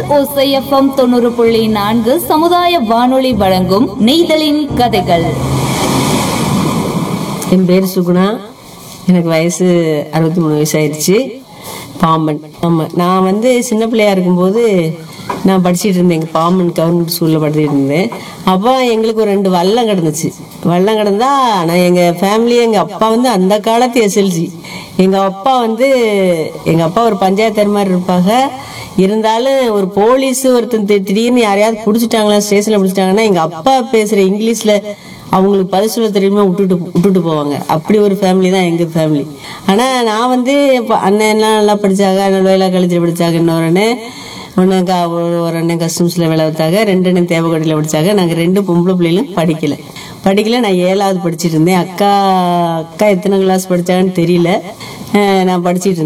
ஓசைஎஃப்எம் தொண்ணூறு புள்ளி நான்கு சமுதாய வானொலி வழங்கும் நெய்தலின் கதைகள் என் பேர் சுகுணா எனக்கு வயசு அறுபத்தி மூணு வயசு ஆயிடுச்சு பாம்பன் ஆமாம் நான் வந்து சின்ன பிள்ளையா இருக்கும்போது நான் படிச்சிட்டு இருந்தேன் எங்கள் பாம்பன் கவர்மெண்ட் ஸ்கூலில் படிச்சுட்டு இருந்தேன் அப்போ எங்களுக்கு ஒரு ரெண்டு வல்லம் கிடந்துச்சு வல்லம் கிடந்தா நான் எங்கள் ஃபேமிலி எங்கள் அப்பா வந்து அந்த காலத்து எஸ்எல்சி எங்கள் அப்பா வந்து எங்கள் அப்பா ஒரு பஞ்சாயத்து மாதிரி இருப்பாங்க இருந்தாலும் ஒரு போலீஸ் ஒருத்தன் தி- திடீர்னு யாரையாவது பிடிச்சிட்டாங்களா ஸ்டேஷனில் பிடிச்சிட்டாங்கன்னா எங்கள் அப்பா பேசுகிற இங்கிலீஷில் அவங்களுக்கு பதில் சொல்ல தெரியுமா விட்டுட்டு விட்டுட்டு போவாங்க அப்படி ஒரு ஃபேமிலி தான் எங்கள் ஃபேமிலி ஆனால் நான் வந்து இப்போ அண்ணன் எல்லாம் நல்லா படித்தாங்க அண்ணன் வேலை காலேஜில் படித்தாங்க இன்னொரு அண்ணன் ஒன்று கா ஒரு அண்ணன் கஸ்டம்ஸில் வேலை பார்த்தாங்க ரெண்டு அண்ணன் தேவக்கோட்டையில் படித்தாங்க நாங்கள் ரெண்டு பொம்பளை பிள்ளைகளும் படிக்கல படிக்கல நான் ஏழாவது படிச்சிட்டு இருந்தேன் அக்கா அக்கா எத்தனை கிளாஸ் படித்தாங்கன்னு தெரியல அஹ் நான் படிச்சிட்டு இருந்தேன்